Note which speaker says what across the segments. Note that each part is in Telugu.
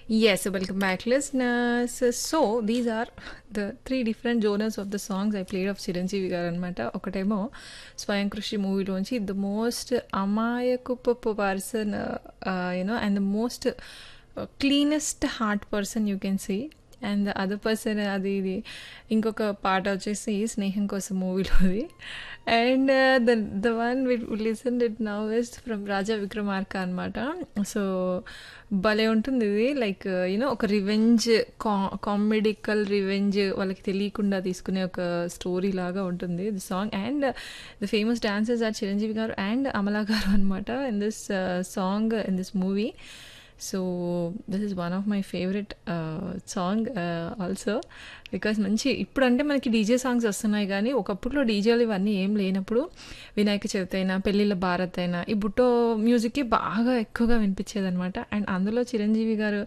Speaker 1: Yes, welcome back, listeners. So, these are the three different genres of the songs I played of Chiranjeevi గారు అనమాట ఒకటేమో స్వయం కృషి మూవీలోంచి ద మోస్ట్ అమాయకుపపు person you know and the most cleanest heart person you can see and other person అది ఇది ఇంకొక పాట వచ్చేసి స్నేహం కోసం మూవీలోది and the the one with listen it now is from Raja Vikramarka అనమాట సో భలే ఉంటుంది ఇది లైక్ యూనో ఒక రివెంజ్ కా కామెడికల్ రివెంజ్ వాళ్ళకి తెలియకుండా తీసుకునే ఒక స్టోరీ లాగా ఉంటుంది the song and the famous dancers are Chiranjeevi గారు అండ్ అమలా గారు అనమాట in this song in this movie so this is one of my favourite song also because మంచి ఇప్పుడు అంటే మనకి డీజే సాంగ్స్ వస్తున్నాయి కానీ ఒకప్పుడులో డీజేలు ఇవన్నీ ఏం లేనప్పుడు వినాయక చవితి అయినా పెళ్ళిళ్ళ భారత్ అయినా ఈ బుట్టో మ్యూజిక్కి బాగా ఎక్కువగా వినిపించేది అనమాట అండ్ అందులో చిరంజీవి గారు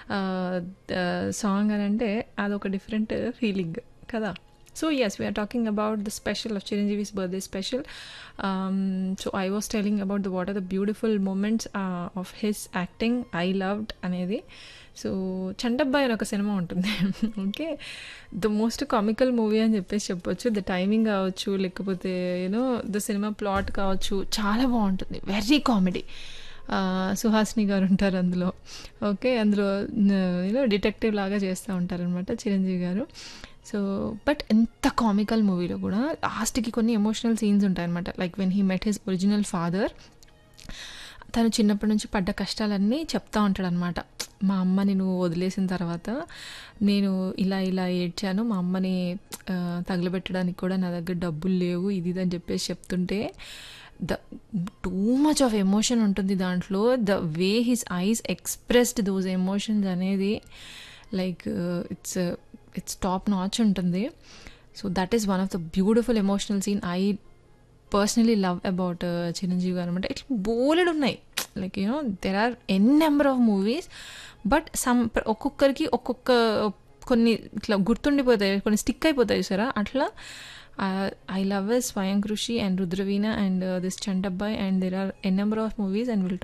Speaker 1: సాంగ్ అని అంటే అదొక డిఫరెంట్ ఫీలింగ్ కదా So, yes, we are talking about the special of Chiranjeevi's birthday special. Um, so, I was telling about the what are the beautiful moments uh, of his acting. I loved అనేది సో చండబ్బాయి అని ఒక సినిమా ఉంటుంది okay the most comical movie అని చెప్పేసి చెప్పొచ్చు ద టైమింగ్ కావచ్చు లేకపోతే యూనో ద సినిమా ప్లాట్ కావచ్చు చాలా బాగుంటుంది వెరీ కామెడీ సుహాసిని గారు ఉంటారు అందులో ఓకే అందులో యూనో డిటెక్టివ్ లాగా చేస్తూ ఉంటారనమాట చిరంజీవి గారు సో బట్ ఎంత కామికల్ మూవీలో కూడా లాస్ట్కి కొన్ని ఎమోషనల్ సీన్స్ ఉంటాయన్నమాట like when he met his original father తను చిన్నప్పటి నుంచి పడ్డ కష్టాలన్నీ చెప్తా ఉంటాడనమాట మా అమ్మని నువ్వు వదిలేసిన తర్వాత నేను ఇలా ఇలా ఏడ్చాను మా అమ్మని తగలబెట్టడానికి కూడా నా దగ్గర డబ్బులు లేవు ఇది అని చెప్పేసి చెప్తుంటే the too much of emotion ఉంటుంది దాంట్లో the way his eyes expressed those emotions అనేది like it's it's top notch ఉంటుంది so that is one of the beautiful emotional scene I personally love about Chiranjeevi గారు అనమాట ఇట్లా బోలెడ్ ఉన్నాయి like you know there are n number of movies but some ఒక్కొక్కరికి ఒక్కొక్క కొన్ని ఇట్లా గుర్తుండిపోతాయి కొన్ని స్టిక్ అయిపోతాయి సరే అట్లా I love loves Swayam Krushi and Rudraveena and this Chantabbai and there are n number of movies and will